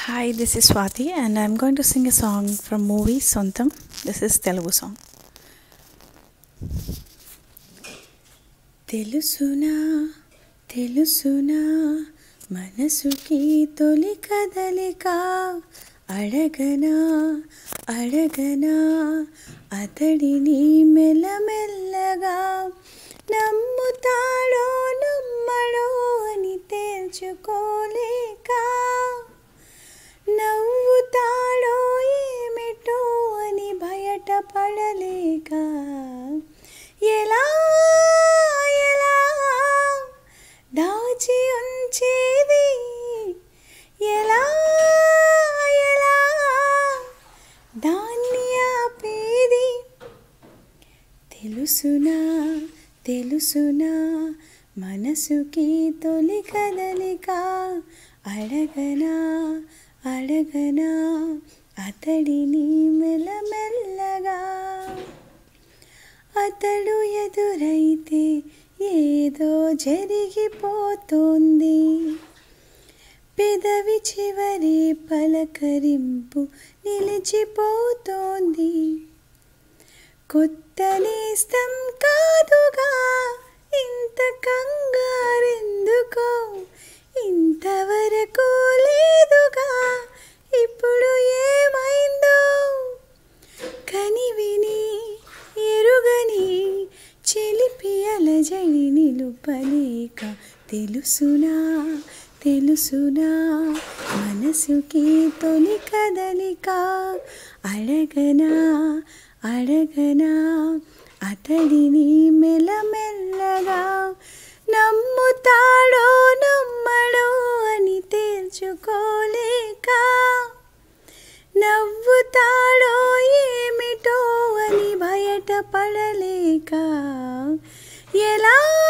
Hi, this is Swati, and I'm going to sing a song from movie Sontam. This is Telugu song. తెలుసునా తెలుసునా మనసుకి తొలి కదలిక అడగనా అడగనా అతడిని మెల్లమెల్లగా నమ్ముతాడో నమ్మడో అని తేల్చుకోలేక నవ్వుతాడో ఏమిటో అని బయటపడలేక ఎలా ఎలా దాచి ఉంచేది ఎలా ఎలా దాన్ని ఆపేది తెలుసునా తెలుసునా మనసుకి తొలి కదలిక అడగనా అడగనా అతడిని మెల్లమెల్లగా అతడు ఎదురైతే ఏదో జరిగిపోతోంది పెదవి చివరి పలకరింపు నిలిచిపోతోంది కొత్త నేస్తం కాదుగా ఇంత కంగారెందుకో ఇంతవరకు లేదుగా ఇప్పుడు ఏమైందో కని విని ఎరుగని చిలిపి అలజడి నిలుపలేక తెలుసునా తెలుసునా మనసుకి తొలి కదలిక అడగనా అడగనా అతడిని మెల్లమెల్లగా నమ్ముతాడో నమ్మడో అని తేల్చుకోలేక నవ్వుతాడో ఏమిటో అని బయటపడలేక ఎలా